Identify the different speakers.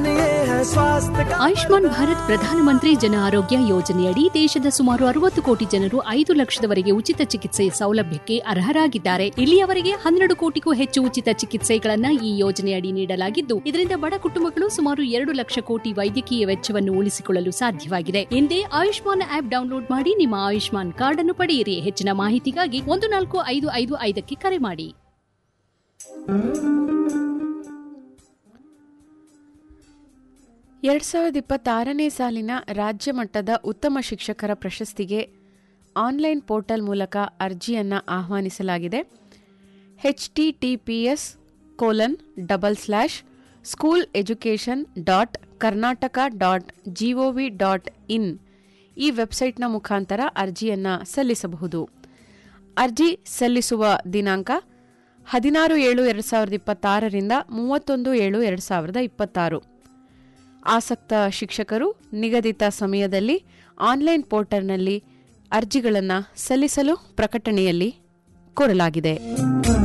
Speaker 1: जीवन ये है स्वास्थ्य का
Speaker 2: ಆಯುಷ್ಮಾನ್ ಭಾರತ್ ಪ್ರಧಾನಮಂತ್ರಿ ಜನ ಆರೋಗ್ಯ ಯೋಜನೆಯಡಿ ದೇಶದ ಸುಮಾರು ಅರವತ್ತು ಕೋಟಿ ಜನರು ಐದು ಲಕ್ಷದವರೆಗೆ ಉಚಿತ ಚಿಕಿತ್ಸೆ ಸೌಲಭ್ಯಕ್ಕೆ ಅರ್ಹರಾಗಿದ್ದಾರೆ ಇಲ್ಲಿಯವರೆಗೆ ಹನ್ನೆರಡು ಕೋಟಿಗೂ ಹೆಚ್ಚು ಉಚಿತ ಚಿಕಿತ್ಸೆಗಳನ್ನ ಈ ಯೋಜನೆಯಡಿ ನೀಡಲಾಗಿದ್ದು ಇದರಿಂದ ಬಡ ಕುಟುಂಬಗಳು ಸುಮಾರು ಎರಡು ಲಕ್ಷ ಕೋಟಿ ವೈದ್ಯಕೀಯ ವೆಚ್ಚವನ್ನು ಉಳಿಸಿಕೊಳ್ಳಲು ಸಾಧ್ಯವಾಗಿದೆ ಹಿಂದೆ ಆಯುಷ್ಮಾನ್ ಆಪ್ ಡೌನ್ಲೋಡ್ ಮಾಡಿ ನಿಮ್ಮ ಆಯುಷ್ಮಾನ್ ಕಾರ್ಡ್ ಅನ್ನು ಪಡೆಯಿರಿ ಹೆಚ್ಚಿನ ಮಾಹಿತಿಗಾಗಿ ಒಂದು ನಾಲ್ಕು ಐದು ಐದು ಐದಕ್ಕೆ ಕರೆ ಮಾಡಿ
Speaker 3: ಎರಡು ಸಾವಿರದ ಇಪ್ಪತ್ತಾರನೇ ಸಾಲಿನ ರಾಜ್ಯ ಮಟ್ಟದ ಉತ್ತಮ ಶಿಕ್ಷಕರ ಪ್ರಶಸ್ತಿಗೆ ಆನ್ಲೈನ್ ಪೋರ್ಟಲ್ ಮೂಲಕ ಅರ್ಜಿಯನ್ನು ಆಹ್ವಾನಿಸಲಾಗಿದೆ H T T P S colon double slash school education dot Karnataka dot GOV dot in ಈ ವೆಬ್ಸೈಟ್ನ ಮುಖಾಂತರ ಅರ್ಜಿಯನ್ನು ಸಲ್ಲಿಸಬಹುದು ಅರ್ಜಿ ಸಲ್ಲಿಸುವ ದಿನಾಂಕ ಹದಿನಾರು ಏಳು ಎರಡು ಸಾವಿರದ ಇಪ್ಪತ್ತಾರರಿಂದ ಮೂವತ್ತೊಂದು ಏಳು ಎರಡು ಸಾವಿರದ ಇಪ್ಪತ್ತಾರು ಆಸಕ್ತ ಶಿಕ್ಷಕರು ನಿಗದಿತ ಸಮಯದಲ್ಲಿ ಆನ್ಲೈನ್ ಪೋರ್ಟಲ್ನಲ್ಲಿ ಅರ್ಜಿಗಳನ್ನು ಸಲ್ಲಿಸಲು ಪ್ರಕಟಣೆಯಲ್ಲಿ ಕೋರಲಾಗಿದೆ